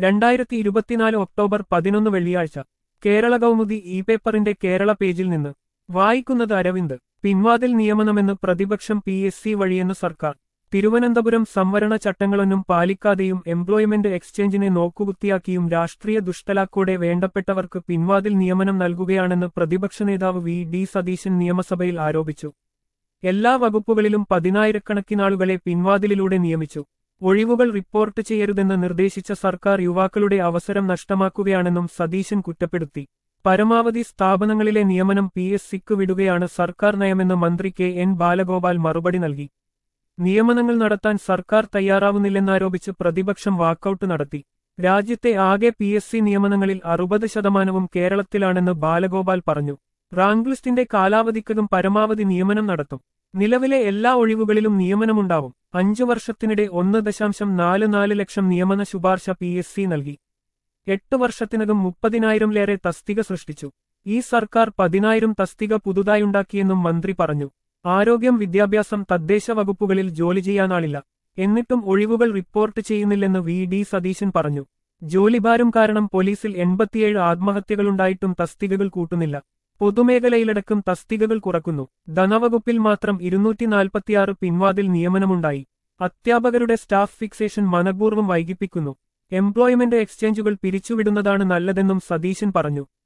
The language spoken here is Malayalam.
രണ്ടായിരത്തി ഇരുപത്തിനാല് ഒക്ടോബർ പതിനൊന്ന് വെള്ളിയാഴ്ച കേരള കൗമുദി ഇ പേപ്പറിന്റെ കേരള പേജിൽ നിന്ന് വായിക്കുന്നത് അരവിന്ദ് പിൻവാതിൽ നിയമനമെന്ന് പ്രതിപക്ഷം പി എസ് സി വഴിയെന്ന് സർക്കാർ തിരുവനന്തപുരം സംവരണ ചട്ടങ്ങളൊന്നും പാലിക്കാതെയും എംപ്ലോയ്മെന്റ് എക്സ്ചേഞ്ചിനെ നോക്കുകുത്തിയാക്കിയും രാഷ്ട്രീയ ദുഷ്ടലാക്കോടെ വേണ്ടപ്പെട്ടവർക്ക് പിൻവാതിൽ നിയമനം നൽകുകയാണെന്ന് പ്രതിപക്ഷ നേതാവ് വി ഡി സതീശൻ നിയമസഭയിൽ ആരോപിച്ചു എല്ലാ വകുപ്പുകളിലും പതിനായിരക്കണക്കിനാളുകളെ പിൻവാതിലിലൂടെ നിയമിച്ചു ഒഴിവുകൾ റിപ്പോർട്ട് ചെയ്യരുതെന്ന് നിർദ്ദേശിച്ച സർക്കാർ യുവാക്കളുടെ അവസരം നഷ്ടമാക്കുകയാണെന്നും സതീശൻ കുറ്റപ്പെടുത്തി പരമാവധി സ്ഥാപനങ്ങളിലെ നിയമനം പി എസ് സിക്ക് വിടുകയാണ് സർക്കാർ നയമെന്ന് മന്ത്രി കെ എൻ ബാലഗോപാൽ മറുപടി നൽകി നിയമനങ്ങൾ നടത്താൻ സർക്കാർ തയ്യാറാവുന്നില്ലെന്നാരോപിച്ച് പ്രതിപക്ഷം വാക്കൌട്ട് നടത്തി രാജ്യത്തെ ആകെ പി എസ് സി നിയമനങ്ങളിൽ അറുപത് ശതമാനവും കേരളത്തിലാണെന്ന് ബാലഗോപാൽ പറഞ്ഞു റാങ്ക് ലിസ്റ്റിന്റെ കാലാവധിക്കകം പരമാവധി നിയമനം നടത്തും നിലവിലെ എല്ലാ ഒഴിവുകളിലും നിയമനമുണ്ടാവും അഞ്ചു വർഷത്തിനിടെ ഒന്ന് ദശാംശം നാല് നാല് ലക്ഷം നിയമന ശുപാർശ പി എസ് സി നൽകി എട്ട് വർഷത്തിനകം മുപ്പതിനായിരംലേറെ തസ്തിക സൃഷ്ടിച്ചു ഈ സർക്കാർ പതിനായിരം തസ്തിക പുതുതായുണ്ടാക്കിയെന്നും മന്ത്രി പറഞ്ഞു ആരോഗ്യം വിദ്യാഭ്യാസം തദ്ദേശ വകുപ്പുകളിൽ ജോലി ചെയ്യാനാളില്ല എന്നിട്ടും ഒഴിവുകൾ റിപ്പോർട്ട് ചെയ്യുന്നില്ലെന്ന് വി ഡി സതീശൻ പറഞ്ഞു ജോലിഭാരം കാരണം പോലീസിൽ എൺപത്തിയേഴ് ആത്മഹത്യകളുണ്ടായിട്ടും തസ്തികകൾ കൂട്ടുന്നില്ല പൊതുമേഖലയിലടക്കം തസ്തികകൾ കുറക്കുന്നു ധനവകുപ്പിൽ മാത്രം ഇരുന്നൂറ്റി നാൽപ്പത്തിയാറ് പിൻവാതിൽ നിയമനമുണ്ടായി അധ്യാപകരുടെ സ്റ്റാഫ് ഫിക്സേഷൻ മനപൂർവ്വം വൈകിപ്പിക്കുന്നു എംപ്ലോയ്മെന്റ് എക്സ്ചേഞ്ചുകൾ പിരിച്ചുവിടുന്നതാണ് നല്ലതെന്നും സതീശൻ പറഞ്ഞു